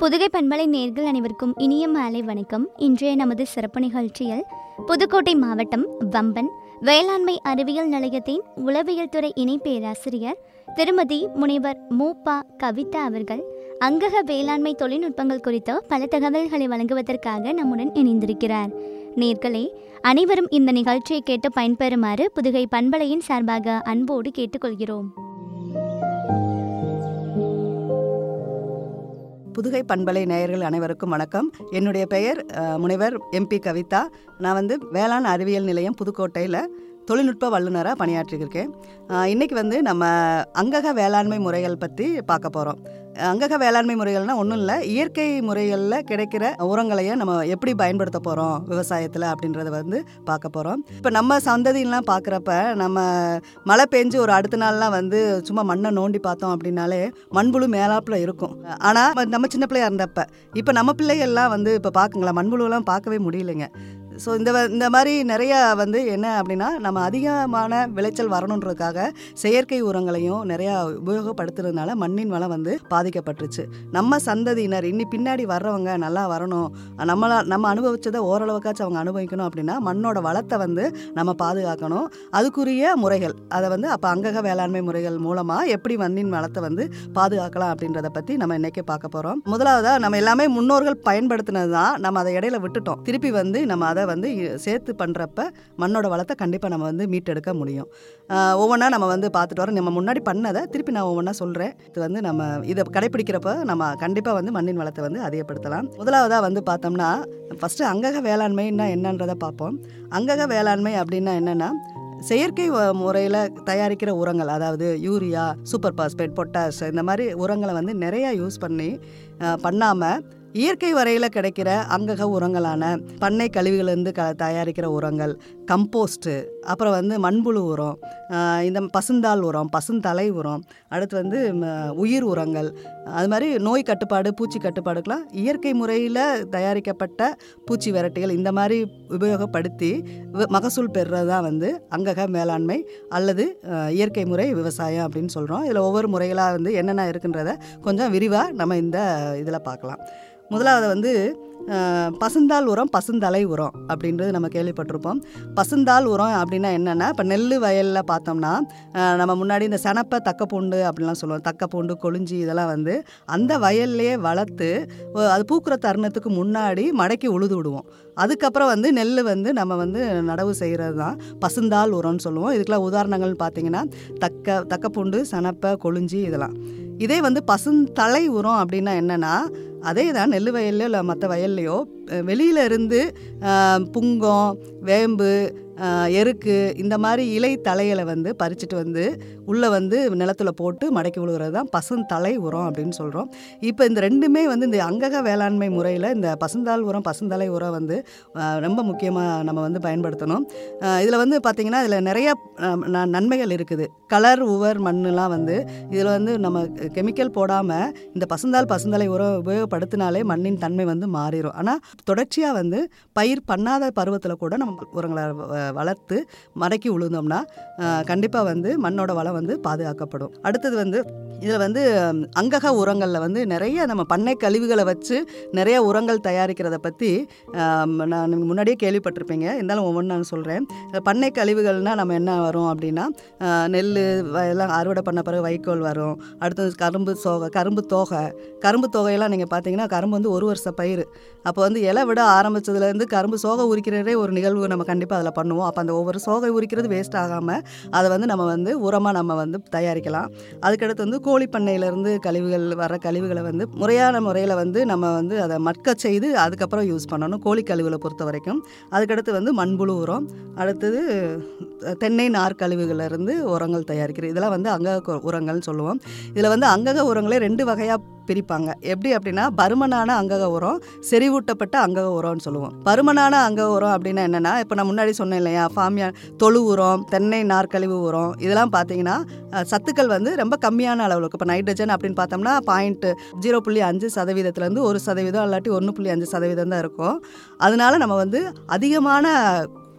புதுகை பண்பலை நேர்கள் அனைவருக்கும் இனிய மாலை வணக்கம் இன்றைய நமது சிறப்பு நிகழ்ச்சியில் புதுக்கோட்டை மாவட்டம் வம்பன் வேளாண்மை அறிவியல் நிலையத்தின் உளவியல் துறை இணை பேராசிரியர் திருமதி முனைவர் மூபா கவிதா அவர்கள் அங்கக வேளாண்மை தொழில்நுட்பங்கள் குறித்த பல தகவல்களை வழங்குவதற்காக நம்முடன் இணைந்திருக்கிறார் நேர்களே அனைவரும் இந்த நிகழ்ச்சியை கேட்டு பயன்பெறுமாறு புதுகை பண்பலையின் சார்பாக அன்போடு கேட்டுக்கொள்கிறோம் புதுகை பண்பலை நேயர்கள் அனைவருக்கும் வணக்கம் என்னுடைய பெயர் அஹ், முனைவர் எம்பி கவிதா நான் வந்து வேளாண் அறிவியல் நிலையம் புதுக்கோட்டையில் தொழில்நுட்ப வல்லுநராக பணியாற்றியிருக்கேன் அஹ், இன்னைக்கு வந்து நம்ம அங்கக வேளாண்மை முறைகள் பற்றி பார்க்க போகிறோம் அங்கக வேளாண்மை முறைகள்னால் ஒன்றும் இல்லை இயற்கை முறைகளில் கிடைக்கிற உரங்களையே நம்ம எப்படி பயன்படுத்த போகிறோம் விவசாயத்தில் அப்படின்றத வந்து பார்க்க போகிறோம் இப்போ நம்ம சந்ததியெலாம் பார்க்குறப்ப நம்ம மழை பெஞ்சு ஒரு அடுத்த நாள்லாம் வந்து சும்மா மண்ணை நோண்டி பார்த்தோம் அப்படின்னாலே மண்புழு மேலாப்பில் இருக்கும் ஆனால் நம்ம சின்ன பிள்ளையா இருந்தப்ப இப்போ நம்ம பிள்ளைகள்லாம் வந்து இப்போ பார்க்குங்களா மண்புழுலாம் பார்க்கவே முடியலைங்க ஸோ இந்த வ- இந்த மாதிரி நிறைய வந்து என்ன அப்படின்னா நம்ம அதிகமான விளைச்சல் வரணுன்றதுக்காக செயற்கை உரங்களையும் நிறையா உபயோகப்படுத்துறதுனால மண்ணின் வளம் வந்து பாதிக்கப்பட்டுருச்சு நம்ம சந்ததியினர் இன்னி பின்னாடி வர்றவங்க நல்லா வரணும் நம்மளா நம்ம அனுபவிச்சதை ஓரளவுக்காச்சும் அவங்க அனுபவிக்கணும் அப்படின்னா மண்ணோட வளத்தை வந்து நம்ம பாதுகாக்கணும் அதுக்குரிய முறைகள் அதை வந்து அப்போ அங்கக வேளாண்மை முறைகள் மூலமாக எப்படி மண்ணின் வளத்தை வந்து பாதுகாக்கலாம் அப்படின்றத பற்றி நம்ம இன்னைக்கு பார்க்க போகிறோம் முதலாவதாக நம்ம எல்லாமே முன்னோர்கள் பயன்படுத்தினது தான் நம்ம அதை இடையில விட்டுட்டோம் திருப்பி வந்து நம்ம அதை வந்து இ- சேர்த்து பண்ணுறப்ப மண்ணோட வளத்தை கண்டிப்பாக நம்ம வந்து மீட்டெடுக்க முடியும் ஒவ்வொன்றா நம்ம வந்து பார்த்துட்டு வரோம் நம்ம முன்னாடி பண்ணதை திருப்பி நான் ஒவ்வொன்றா சொல்கிறேன் இது வந்து நம்ம இதை கடைப்பிடிக்கிறப்ப நம்ம கண்டிப்பாக வந்து மண்ணின் வளத்தை வந்து அதிகப்படுத்தலாம் முதலாவதாக வந்து பார்த்தோம்னா ஃபஸ்ட்டு அங்கக வேளாண்மைன்னா என்னன்றதை பார்ப்போம் அங்கக வேளாண்மை அப்படின்னா என்னென்னா செயற்கை முறையில் தயாரிக்கிற உரங்கள் அதாவது யூரியா சூப்பர் பாஸ்பேட் பொட்டாஷ் இந்த மாதிரி உரங்களை வந்து நிறையா யூஸ் பண்ணி பண்ணாமல் இயற்கை வரையில் கிடைக்கிற அங்கக உரங்களான பண்ணை கழிவுகளிலிருந்து க தயாரிக்கிற உரங்கள் கம்போஸ்ட்டு அப்புறம் வந்து மண்புழு உரம் ஆஹ் இந்த பசுந்தாள் உரம் பசுந்தலை உரம் அடுத்து வந்து ம, உயிர் உரங்கள் அது மாதிரி நோய் கட்டுப்பாடு பூச்சி கட்டுப்பாடுக்கெலாம் இயற்கை முறையில் தயாரிக்கப்பட்ட பூச்சி விரட்டிகள் இந்த மாதிரி உபயோகப்படுத்தி வி- மகசூல் பெறுறது தான் வந்து அங்கக மேலாண்மை அல்லது அஹ், இயற்கை முறை விவசாயம் அப்படின்னு சொல்கிறோம் இதில் ஒவ்வொரு முறைகளாக வந்து என்னென்ன இருக்குன்றத கொஞ்சம் விரிவாக நம்ம இந்த இதில் பார்க்கலாம் முதலாவது வந்து அஹ், பசுந்தாள் உரம் பசுந்தலை உரம் அப்படின்றது நம்ம கேள்விப்பட்டிருப்போம் பசுந்தாள் உரம் அப்படின்னா என்னென்னா இப்போ நெல் வயலில் பார்த்தோம்னா அஹ், நம்ம முன்னாடி இந்த சனப்பை தக்கப்பூண்டு அப்படிலாம் சொல்லுவோம் தக்கப்பூண்டு கொழிஞ்சி இதெல்லாம் வந்து அந்த வயல்லையே வளர்த்து ஒ- அது பூக்கிற தருணத்துக்கு முன்னாடி மடக்கி உழுது விடுவோம் அதுக்கப்புறம் வந்து நெல் வந்து நம்ம வந்து நடவு செய்கிறது தான் பசுந்தாள் உரம்னு சொல்லுவோம் இதுக்கெல்லாம் உதாரணங்கள்னு பார்த்தீங்கன்னா தக்க தக்கப்பூண்டு சனப்பை கொழிஞ்சி இதெல்லாம் இதே வந்து பசுந்தலை உரம் அப்படின்னா என்னென்னா அதே தான் நெல் வயல்லையோ இல்லை மற்ற வயல்லையோ அஹ் வெளியில இருந்து அஹ், புங்கம் வேம்பு அஹ், எருக்கு இந்த மாதிரி இலை தலைகளை வந்து பறிச்சுட்டு வந்து உள்ளே வந்து நிலத்துல போட்டு மடக்கி விழுகிறது தான் பசுந்தலை உரம் அப்படின்னு சொல்கிறோம் இப்போ இந்த ரெண்டுமே வந்து இந்த அங்கக வேளாண்மை முறையில் இந்த பசுந்தாள் உரம் பசுந்தலை உரம் வந்து அஹ், ரொம்ப முக்கியமாக நம்ம வந்து பயன்படுத்தணும் இதில் வந்து பார்த்திங்கன்னா இதில் நிறைய அஹ், ந- நன்மைகள் இருக்குது கலர் உவர் மண்ணுலாம் வந்து இதில் வந்து நம்ம கெமிக்கல் போடாமல் இந்த பசுந்தாள் பசுந்தலை உரம் உபயோகப்படுத்தினாலே மண்ணின் தன்மை வந்து மாறிடும் ஆனால் தொடர்ச்சியாக வந்து பயிர் பண்ணாத பருவத்தில் கூட நம்ம உரங்களை வ- வளர்த்து மடக்கி உழுந்தோம்னா கண்டிப்பாக வந்து மண்ணோட வளம் வந்து பாதுகாக்கப்படும் அடுத்தது வந்து இதில் வந்து ஹம், அங்கக உரங்களில் வந்து நிறைய நம்ம பண்ணை கழிவுகளை வச்சு நிறைய உரங்கள் தயாரிக்கிறத பற்றி நான் நீங்க முன்னாடியே கேள்விப்பட்டிருப்பீங்க இருந்தாலும் ஒவ்வொன்று நான் சொல்கிறேன் பண்ணை கழிவுகள்னால் நம்ம என்ன வரும் அப்படின்னா அஹ், நெல் வ- எல்லாம் அறுவடை பண்ண பிறகு வைக்கோல் வரும் அடுத்தது கரும்பு சோகை கரும்பு தோகை கரும்பு தொகையெல்லாம் நீங்கள் பார்த்தீங்கன்னா கரும்பு வந்து ஒரு வருஷ பயிர் அப்போ வந்து இலை விட ஆரம்பிச்சதுலேருந்து கரும்பு சோகை உரிக்கிறதே ஒரு நிகழ்வு நம்ம கண்டிப்பாக அதில் பண்ணுவோம் அப்போ அந்த ஒவ்வொரு சோகை உரிக்கிறது வேஸ்ட் ஆகாமல் அதை வந்து நம்ம வந்து உரமாக நம்ம வந்து தயாரிக்கலாம் அதுக்கடுத்து வந்து கோழி பண்ணையிலேருந்து கழிவுகள் வர கழிவுகளை வந்து முறையான முறையில் வந்து நம்ம வந்து அதை மட்க செய்து அதுக்கப்புறம் யூஸ் பண்ணணும் கோழி கழிவுகளை பொறுத்த வரைக்கும் அதுக்கடுத்து வந்து மண்புழு உரம் அடுத்தது அஹ், தென்னை நார் கழிவுகளிலிருந்து உரங்கள் தயாரிக்கிறது இதெல்லாம் வந்து அங்கக கு- உரங்கள்னு சொல்லுவோம் இதில் வந்து அங்கக உரங்களே ரெண்டு வகையாக பிரிப்பாங்க எப்படி அப்படின்னா பருமனான அங்கக உரம் செறிவூட்டப்பட்ட அங்கக உரம்னு சொல்லுவோம் பருமனான அங்கக உரம் அப்படின்னா என்னென்னா இப்போ நான் முன்னாடி சொன்னேன் இல்லையா ஃபார்மியா தொழு உரம் தென்னை நார்க்கழிவு உரம் இதெல்லாம் பார்த்தீங்கன்னா அஹ், சத்துக்கள் வந்து ரொம்ப கம்மியான அளவில் இருக்கும் இப்போ நைட்ரஜன் அப்படின்னு பார்த்தோம்னா பாயிண்ட் ஜீரோ புள்ளி அஞ்சு சதவீதத்துலேருந்து ஒரு சதவீதம் இல்லாட்டி ஒன்று புள்ளி அஞ்சு சதவீதம் தான் இருக்கும் அதனால நம்ம வந்து அதிகமான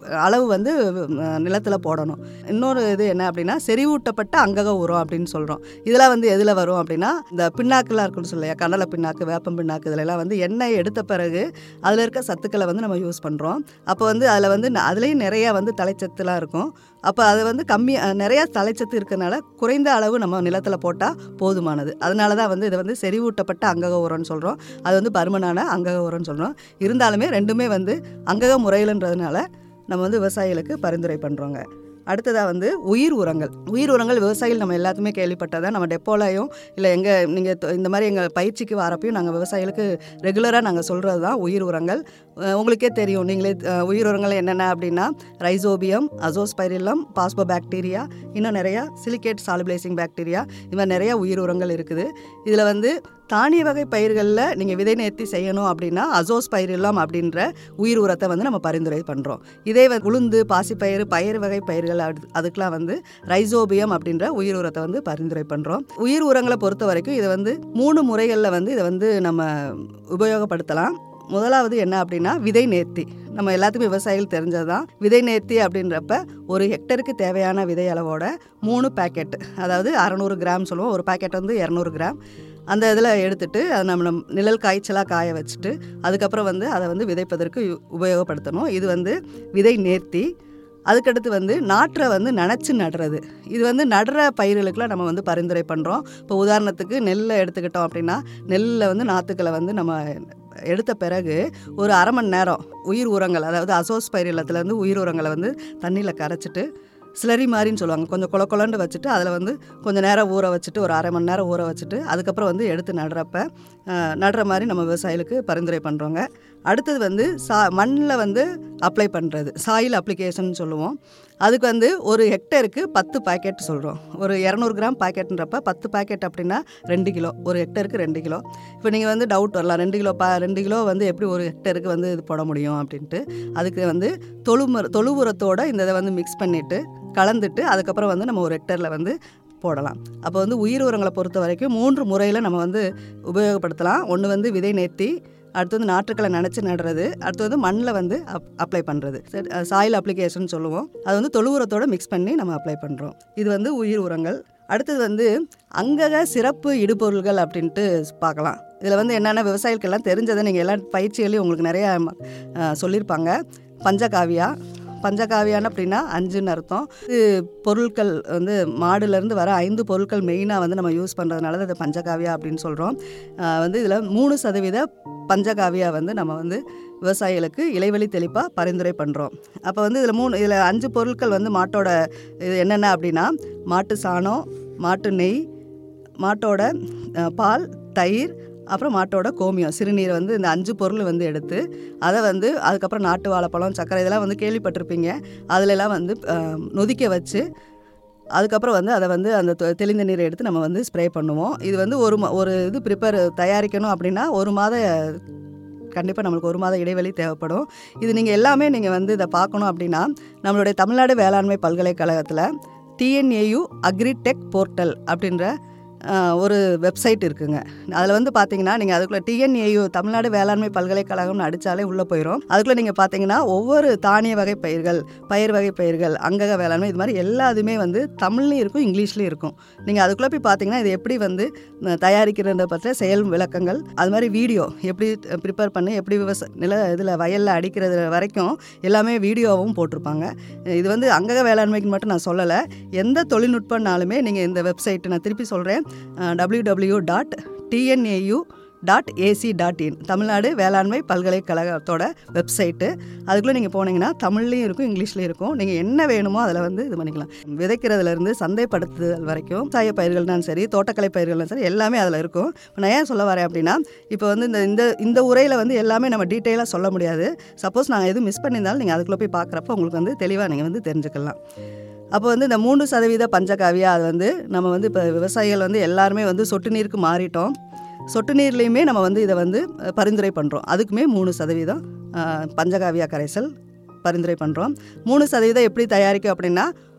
அளவு வந்து நிலத்தில் போடணும் இன்னொரு இது என்ன அப்படின்னா செறிவூட்டப்பட்ட அங்கக உரம் அப்படின்னு சொல்கிறோம் இதெல்லாம் வந்து எதில் வரும் அப்படின்னா இந்த பின்னாக்கெல்லாம் இருக்குன்னு சொல்லையா கடலை பின்னாக்கு வேப்பம் பின்னாக்கு இதிலெல்லாம் வந்து எண்ணெய் எடுத்த பிறகு அதில் இருக்க சத்துக்களை வந்து நம்ம யூஸ் பண்ணுறோம் அப்போ வந்து அதில் வந்து ந- அதுலேயும் நிறையா வந்து தலைச்சத்துலாம் இருக்கும் அப்போ அது வந்து கம்மி அஹ், நிறையா தலைச்சத்து இருக்கறனால குறைந்த அளவு நம்ம நிலத்தில் போட்டால் போதுமானது அதனால தான் வந்து இதை வந்து செறிவூட்டப்பட்ட அங்கக உரம்னு சொல்கிறோம் அது வந்து பருமனான அங்கக உரம்னு சொல்கிறோம் இருந்தாலுமே ரெண்டுமே வந்து அங்கக முறையிலன்றதுனால நம்ம வந்து விவசாயிகளுக்கு பரிந்துரை பண்ணுறோங்க அடுத்ததாக வந்து உயிர் உரங்கள் உயிர் உரங்கள் விவசாயிகள் நம்ம எல்லாத்துமே கேள்விப்பட்டதான் நம்ம டெப்போலையும் இல்லை எங்கள் நீங்கள் இந்த மாதிரி எங்கள் பயிற்சிக்கு வரப்பையும் நாங்கள் விவசாயிகளுக்கு ரெகுலராக நாங்கள் சொல்கிறது தான் உயிர் உரங்கள் அஹ் உங்களுக்கே தெரியும் நீங்களே அஹ், உயிர் உரங்கள் என்னென்ன அப்படின்னா ரைசோபியம் அசோஸ்பைரிலம் பாஸ்போபாக்டீரியா இன்னும் நிறையா சிலிகேட் சாலிபிளைசிங் பாக்டீரியா இது மாதிரி நிறையா உயிர் உரங்கள் இருக்குது இதில் வந்து தானிய வகை பயிர்களில் நீங்கள் விதை நேர்த்தி செய்யணும் அப்படின்னா அசோஸ்பைரிலம் அப்படின்ற உயிர் உரத்தை வந்து நம்ம பரிந்துரை பண்ணுறோம் இதே வந்து உளுந்து பாசிப்பயிறு பயிர் வகை பயிர்கள் அது- அதுக்கெலாம் வந்து ரைசோபியம் அப்படின்ற உயிர் உரத்தை வந்து பரிந்துரை பண்ணுறோம் உயிர் உரங்களை பொறுத்த வரைக்கும் இதை வந்து மூணு முறைகளில் வந்து இதை வந்து நம்ம உபயோகப்படுத்தலாம் முதலாவது என்ன அப்படின்னா விதை நேர்த்தி நம்ம எல்லாத்துக்கும் விவசாயிகள் தெரிஞ்சது தான் விதை நேர்த்தி அப்படின்றப்ப ஒரு ஹெக்டருக்கு தேவையான விதை அளவோட மூணு பேக்கெட் அதாவது அறநூறு கிராம் சொல்லுவோம் ஒரு பேக்கெட் வந்து இரநூறு கிராம் அந்த இதில் எடுத்துட்டு அதை நம்ம நம்ம நிழல் காய்ச்சலாக காய வச்சுட்டு அதுக்கப்புறம் வந்து அதை வந்து விதைப்பதற்கு யு- உபயோகப்படுத்தணும் இது வந்து விதை நேர்த்தி அதுக்கடுத்து வந்து நாற்றை வந்து நனைச்சு நடுறது இது வந்து நடுற பயிர்களுக்கெல்லாம் நம்ம வந்து பரிந்துரை பண்ணுறோம் இப்போ உதாரணத்துக்கு நெல்லை எடுத்துக்கிட்டோம் அப்படின்னா நெல்லில் வந்து நாற்றுக்களை வந்து நம்ம எடுத்த பிறகு ஒரு அரை மணி நேரம் உயிர் உரங்கள் அதாவது அசோஸ் பயிரிலத்துலேருந்து உயிர் உரங்களை வந்து தண்ணியில் கரைச்சிட்டு ஸ்லரி மாதிரின்னு சொல்லுவாங்க கொஞ்சம் கொல கொலன்னு வச்சுட்டு அதில் வந்து கொஞ்சம் நேரம் ஊற வச்சுட்டு ஒரு அரை மணி நேரம் ஊற வச்சுட்டு அதுக்கப்புறம் வந்து எடுத்து நடுறப்ப அஹ், நடுற மாதிரி நம்ம விவசாயிகளுக்கு பரிந்துரை பண்ணுறோங்க அடுத்தது வந்து சா மண்ணில் வந்து அப்ளை பண்ணுறது சாயில் அப்ளிகேஷன் சொல்லுவோம் அதுக்கு வந்து ஒரு ஹெக்டருக்கு பத்து பாக்கெட் சொல்கிறோம் ஒரு இரநூறு கிராம் பாக்கெட்டுன்றப்ப பத்து பாக்கெட் அப்படின்னா ரெண்டு கிலோ ஒரு ஹெக்டருக்கு ரெண்டு கிலோ இப்போ நீங்கள் வந்து டவுட் வரலாம் ரெண்டு கிலோ பா ரெண்டு கிலோ வந்து எப்படி ஒரு ஹெக்டருக்கு வந்து இது போட முடியும் அப்படின்ட்டு அதுக்கு வந்து தொழு மர தொழு உரத்தோட இந்த இதை வந்து மிக்ஸ் பண்ணிவிட்டு கலந்துட்டு அதுக்கப்புறம் வந்து நம்ம ஒரு ஹெக்டரில் வந்து போடலாம் அப்போ வந்து உயிர் உரங்களை பொறுத்த வரைக்கும் மூன்று முறையில் நம்ம வந்து உபயோகப்படுத்தலாம் ஒன்று வந்து விதை நேர்த்தி அடுத்து வந்து நாற்றுக்களை நினச்சி நடுறது அடுத்து வந்து மண்ணில் வந்து அப் அப்ளை பண்ணுறது சாயில் அப்ளிகேஷன் சொல்லுவோம் அது வந்து தொழு உரத்தோட மிக்ஸ் பண்ணி நம்ம அப்ளை பண்ணுறோம் இது வந்து உயிர் உரங்கள் அடுத்தது வந்து அங்கக சிறப்பு இடுபொருள்கள் அப்படின்ட்டு பார்க்கலாம் இதில் வந்து என்னென்ன விவசாயிகளுக்கெல்லாம் தெரிஞ்சதை நீங்கள் எல்லா பயிற்சிகளையும் உங்களுக்கு நிறையா அஹ், சொல்லியிருப்பாங்க பஞ்சகாவியா பஞ்சகாவியான்னு அப்படின்னா அஞ்சுன்னு அர்த்தம் இது பொருட்கள் வந்து மாடுலேருந்து வர ஐந்து பொருட்கள் மெயினாக வந்து நம்ம யூஸ் பண்ணுறதுனால அது பஞ்சகாவியா அப்படின்னு சொல்கிறோம் வந்து இதில் மூணு சதவீத பஞ்சகாவியா வந்து நம்ம வந்து விவசாயிகளுக்கு இலைவெளி தெளிப்பாக பரிந்துரை பண்ணுறோம் அப்போ வந்து இதில் மூணு இதில் அஞ்சு பொருட்கள் வந்து மாட்டோட இது என்னென்ன அப்படின்னா மாட்டு சாணம் மாட்டு நெய் மாட்டோட அஹ், பால் தயிர் அப்புறம் மாட்டோட கோமியம் சிறுநீர் வந்து இந்த அஞ்சு பொருள் வந்து எடுத்து அதை வந்து அதுக்கப்புறம் நாட்டு வாழைப்பழம் சர்க்கரை இதெல்லாம் வந்து கேள்விப்பட்டிருப்பீங்க அதிலெல்லாம் வந்து அஹ், நொதிக்க வச்சு அதுக்கப்புறம் வந்து அதை வந்து அந்த தெ- தெளிந்த நீரை எடுத்து நம்ம வந்து ஸ்ப்ரே பண்ணுவோம் இது வந்து ஒரு ம- ஒரு இது ப்ரிப்பேர் தயாரிக்கணும் அப்படின்னா ஒரு மாத கண்டிப்பாக நம்மளுக்கு ஒரு மாத இடைவெளி தேவைப்படும் இது நீங்கள் எல்லாமே நீங்கள் வந்து இதை பார்க்கணும் அப்படின்னா நம்மளுடைய தமிழ்நாடு வேளாண்மை பல்கலைக்கழகத்தில் டிஎன்ஏயு அக்ரிடெக் போர்ட்டல் அப்படின்ற ஆஹ், ஒரு வெப்சைட் இருக்குங்க அதில் வந்து பார்த்தீங்கன்னா நீங்கள் அதுக்குள்ளே டிஎன்ஏயு தமிழ்நாடு வேளாண்மை பல்கலைக்கழகம்னு அடித்தாலே உள்ளே போயிடும் அதுக்குள்ளே நீங்கள் பார்த்தீங்கன்னா ஒவ்வொரு தானிய வகை பயிர்கள் பயிர் வகை பயிர்கள் அங்கக வேளாண்மை இது மாதிரி எல்லாத்துமே வந்து தமிழ்லையும் இருக்கும் இங்கிலீஷ்லேயும் இருக்கும் நீங்கள் அதுக்குள்ளே போய் பார்த்தீங்கன்னா இது எப்படி வந்து அஹ், தயாரிக்கிறத பற்றிய செயல் விளக்கங்கள் அது மாதிரி வீடியோ எப்படி ப்ரிப்பேர் பண்ணி எப்படி விவசாய நில இதில் வயலில் அடிக்கிறது வரைக்கும் எல்லாமே வீடியோவும் போட்டிருப்பாங்க இது வந்து அங்கக வேளாண்மைக்கு மட்டும் நான் சொல்லலை எந்த தொழில்நுட்பம்னாலுமே நீங்கள் இந்த வெப்சைட் நான் திருப்பி சொல்கிறேன் W W dot TNAU dot AC dot in Tamil Nadu வேளாண்மை பல்கலைக்கழகத்தோட வெப்சைட்டு அதுக்குள்ளே நீங்கள் போனீங்கன்னா தமிழ்லையும் இருக்கும் இங்கிலீஷ்லேயும் இருக்கும் நீங்கள் என்ன வேணுமோ அதில் வந்து இது பண்ணிக்கலாம் விதைக்கிறதுலேருந்து சந்தைப்படுத்துதல் வரைக்கும் சாய பயிர்கள்னாலும் சரி தோட்டக்கலை பயிர்கள்னாலும் சரி எல்லாமே அதில் இருக்கும் இப்போ நான் ஏன் சொல்ல வரேன் அப்படின்னா இப்போ வந்து இந்த இந்த இந்த உரையில் வந்து எல்லாமே நம்ம டீட்டெயிலாக சொல்ல முடியாது சப்போஸ் நாங்கள் எதுவும் மிஸ் பண்ணியிருந்தாலும் நீங்கள் அதுக்குள்ளே போய் பார்க்குறப்ப உங்களுக்கு வந்து தெளிவாக நீங்கள் வந்து தெரிஞ்சுக்கலாம் அப்போ வந்து இந்த மூன்று சதவீத பஞ்சகாவியா அது வந்து நம்ம வந்து இப்போ விவசாயிகள் வந்து எல்லாருமே வந்து சொட்டு நீருக்கு மாறிட்டோம் சொட்டு நீர்லேயுமே நம்ம வந்து இதை வந்து அஹ், பரிந்துரை பண்ணுறோம் அதுக்குமே மூணு சதவீதம் அஹ், பஞ்சகாவியா கரைசல் பரிந்துரை பண்ணுறோம் மூணு சதவீதம் எப்படி தயாரிக்கும் அப்படின்னா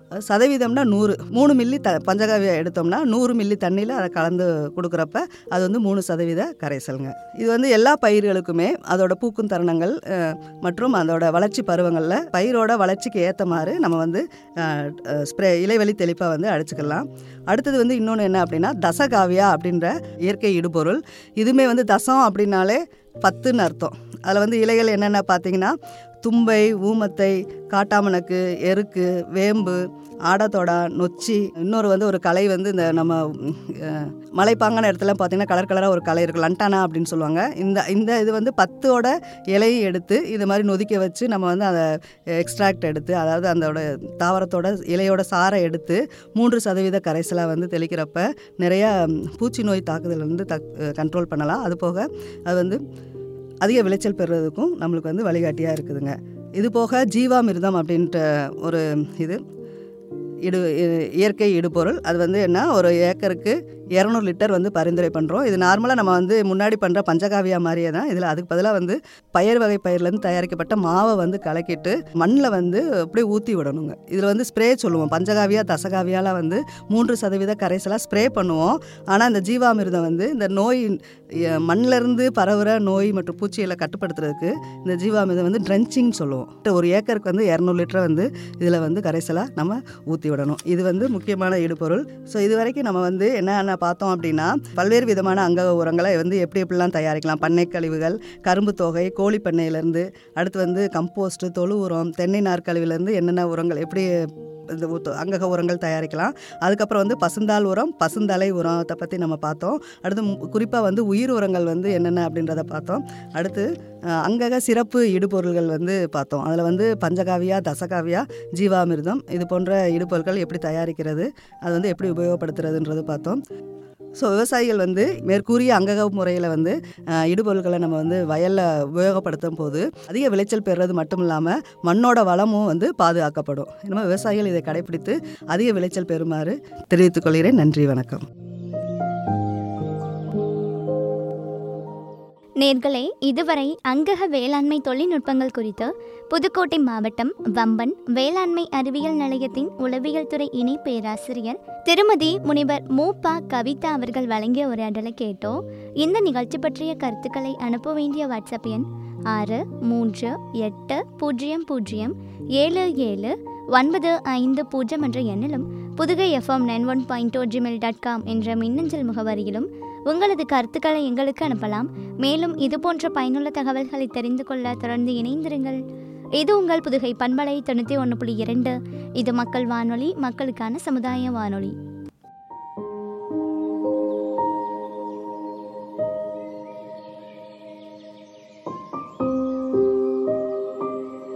சதவீதம்னா நூறு மூணு மில்லி த பஞ்சகாவியா எடுத்தோம்னா நூறு மில்லி தண்ணியில் அதை கலந்து கொடுக்குறப்ப அது வந்து மூணு சதவீத கரைசலுங்க இது வந்து எல்லா பயிர்களுக்குமே அதோட பூக்கும் தருணங்கள் அஹ், மற்றும் அதோட வளர்ச்சி பருவங்களில் பயிரோட வளர்ச்சிக்கு ஏற்ற மாதிரி நம்ம வந்து ஸ்ப்ரே இலைவெளி தெளிப்பாக வந்து அடிச்சுக்கலாம் அடுத்தது வந்து இன்னொன்று என்ன அப்படின்னா தசகாவியா அப்படின்ற இயற்கை இடுபொருள் இதுவுமே வந்து தசம் அப்படின்னாலே பத்துன்னு அர்த்தம் அதில் வந்து இலைகள் என்னென்ன பார்த்தீங்கன்னா தும்பை ஊமத்தை காட்டாமணக்கு எருக்கு வேம்பு ஆடத்தொடா நொச்சி இன்னொரு வந்து ஒரு கலை வந்து இந்த நம்ம அஹ், மலைப்பாங்கான இடத்துல பார்த்தீங்கன்னா கலர் கலராக ஒரு கலை இருக்குது லண்டானா அப்படின்னு சொல்லுவாங்க இந்த இந்த இது வந்து பத்தோட இலையை எடுத்து இது மாதிரி நொதிக்க வச்சு நம்ம வந்து அதை எக்ஸ்ட்ராக்ட் எடுத்து அதாவது அதோட தாவரத்தோட இலையோட சாறை எடுத்து மூன்று சதவீத கரைசலாக வந்து தெளிக்கிறப்ப நிறையா ம், பூச்சி நோய் தாக்குதல் வந்து தக் கண்ட்ரோல் பண்ணலாம் அது போக அது வந்து அதிக விளைச்சல் பெறுறதுக்கும் நம்மளுக்கு வந்து வழிகாட்டியாக இருக்குதுங்க இது போக ஜீவாமிர்தம் அப்படின்ட்டு ஒரு இது இடு இ- இயற்கை இடுபொருள் அது வந்து என்ன ஒரு ஏக்கருக்கு இரநூறு லிட்டர் வந்து பரிந்துரை பண்ணுறோம் இது நார்மலாக நம்ம வந்து முன்னாடி பண்ணுற பஞ்சகாவியா மாதிரியே தான் இதில் அதுக்கு பதிலாக வந்து பயிர் வகை பயிர்லேருந்து தயாரிக்கப்பட்ட மாவை வந்து கலக்கிட்டு மண்ணில் வந்து அப்படியே ஊற்றி விடணுங்க இதில் வந்து ஸ்ப்ரே சொல்லுவோம் பஞ்சகாவியா தசகாவியாலாம் வந்து மூன்று சதவீத கரைசலாக ஸ்ப்ரே பண்ணுவோம் ஆனால் இந்த ஜீவாமிர்தம் வந்து இந்த நோய் எ- மண்ணிலிருந்து பரவுற நோய் மற்றும் பூச்சிகளை கட்டுப்படுத்துறதுக்கு இந்த ஜீவாமிர்தம் வந்து ட்ரென்ச்சிங் சொல்லுவோம் ஒரு ஏக்கருக்கு வந்து இரநூறு லிட்டர் வந்து இதில் வந்து கரைசலாக நம்ம ஊற்றி விடணும் இது வந்து முக்கியமான இடுபொருள் ஸோ இது வரைக்கும் நம்ம வந்து என்னென்ன பார்த்தோம் அப்படின்னா பல்வேறு விதமான அங்கக உரங்களை வந்து எப்படி எப்படிலாம் தயாரிக்கலாம் பண்ணை கழிவுகள் கரும்பு தொகை கோழி பண்ணையிலேருந்து அடுத்து வந்து கம்போஸ்ட்டு தொழு உரம் தென்னை நார்க்கழிவுலேருந்து என்னென்ன உரங்கள் எப்படி இந்த ஊத்து- அங்கக உரங்கள் தயாரிக்கலாம் அதுக்கப்புறம் வந்து பசுந்தாள் உரம் பசுந்தலை உரத்தை பற்றி நம்ம பார்த்தோம் அடுத்து குறிப்பாக வந்து உயிர் உரங்கள் வந்து என்னென்ன அப்படின்றத பார்த்தோம் அடுத்து அஹ், அங்கக சிறப்பு இடுபொருள்கள் வந்து பார்த்தோம் அதில் வந்து பஞ்சகாவியா தசகாவியா ஜீவாமிர்தம் இது போன்ற இடுபொருட்கள் எப்படி தயாரிக்கிறது அது வந்து எப்படி உபயோகப்படுத்துறதுன்றது பார்த்தோம் ஸோ விவசாயிகள் வந்து மேற்கூறிய அங்கக முறையில் வந்து அஹ், இடுபொருட்களை நம்ம வந்து வயலில் உபயோகப்படுத்தும் போது அதிக விளைச்சல் பெறுறது மட்டும் இல்லாமல் மண்ணோட வளமும் வந்து பாதுகாக்கப்படும் நம்ம விவசாயிகள் இதை கடைபிடித்து அதிக விளைச்சல் பெறுமாறு தெரிவித்துக் கொள்கிறேன் நன்றி வணக்கம் நேர்களே இதுவரை அங்கக வேளாண்மை தொழில்நுட்பங்கள் குறித்து புதுக்கோட்டை மாவட்டம் வம்பன் வேளாண்மை அறிவியல் நிலையத்தின் உளவியல் துறை இணை பேராசிரியர் திருமதி முனிவர் மூபா கவிதா அவர்கள் வழங்கிய உரையாடலை கேட்டோம் இந்த நிகழ்ச்சி பற்றிய கருத்துக்களை அனுப்ப வேண்டிய வாட்ஸ்அப் எண் ஆறு மூன்று எட்டு பூஜ்ஜியம் பூஜ்ஜியம் ஏழு ஏழு ஒன்பது ஐந்து பூஜ்ஜியம் என்ற எண்ணிலும் Pudugai FM nine one point two Gmail dot com என்ற மின்னஞ்சல் முகவரியிலும் உங்களது கருத்துக்களை எங்களுக்கு அனுப்பலாம் மேலும் இது போன்ற பயனுள்ள தகவல்களை தெரிந்து கொள்ள தொடர்ந்து இணைந்திருங்கள் இது உங்கள் புதுகை பண்பலை தொண்ணூற்றி ஒன்று புள்ளி இரண்டு இது மக்கள் வானொலி மக்களுக்கான சமுதாய வானொலி